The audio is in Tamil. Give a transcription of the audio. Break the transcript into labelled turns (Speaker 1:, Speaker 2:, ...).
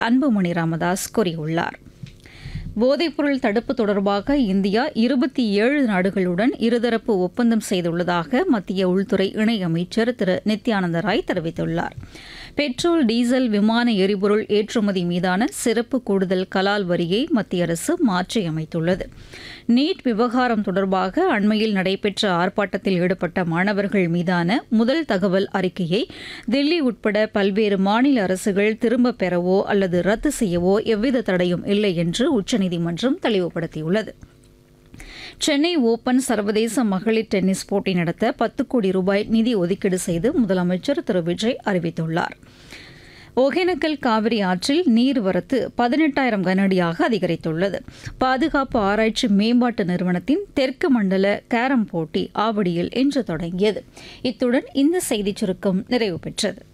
Speaker 1: அன்புமணி ராமதாஸ் கூறியுள்ளார் போதைப்பொருள் தடுப்பு தொடர்பாக இந்தியா இருபத்தி ஏழு நாடுகளுடன் இருதரப்பு ஒப்பந்தம் செய்துள்ளதாக மத்திய உள்துறை இணையமைச்சர் திரு நித்யானந்த ராய் தெரிவித்துள்ளார் பெட்ரோல் டீசல் விமான எரிபொருள் ஏற்றுமதி மீதான சிறப்பு கூடுதல் கலால் வரியை மத்திய அரசு மாற்றியமைத்துள்ளது நீட் விவகாரம் தொடர்பாக அண்மையில் நடைபெற்ற ஆர்ப்பாட்டத்தில் ஈடுபட்ட மாணவர்கள் மீதான முதல் தகவல் அறிக்கையை தில்லி உட்பட பல்வேறு மாநில அரசுகள் திரும்பப் பெறவோ அல்லது ரத்து செய்யவோ எவ்வித தடையும் இல்லை என்று உச்சநீதிமன்றம் தெளிவுபடுத்தியுள்ளது சென்னை ஓபன் சர்வதேச மகளிர் டென்னிஸ் போட்டி நடத்த பத்து கோடி ரூபாய் நிதி ஒதுக்கீடு செய்து முதலமைச்சர் திரு விஜய் அறிவித்துள்ளார் ஒகேனக்கல் காவிரி ஆற்றில் நீர்வரத்து பதினெட்டாயிரம் கனஅடியாக அதிகரித்துள்ளது பாதுகாப்பு ஆராய்ச்சி மேம்பாட்டு நிறுவனத்தின் தெற்கு மண்டல கேரம் போட்டி ஆவடியில் இன்று தொடங்கியது இத்துடன் இந்த செய்திச் சுருக்கம் நிறைவு பெற்றது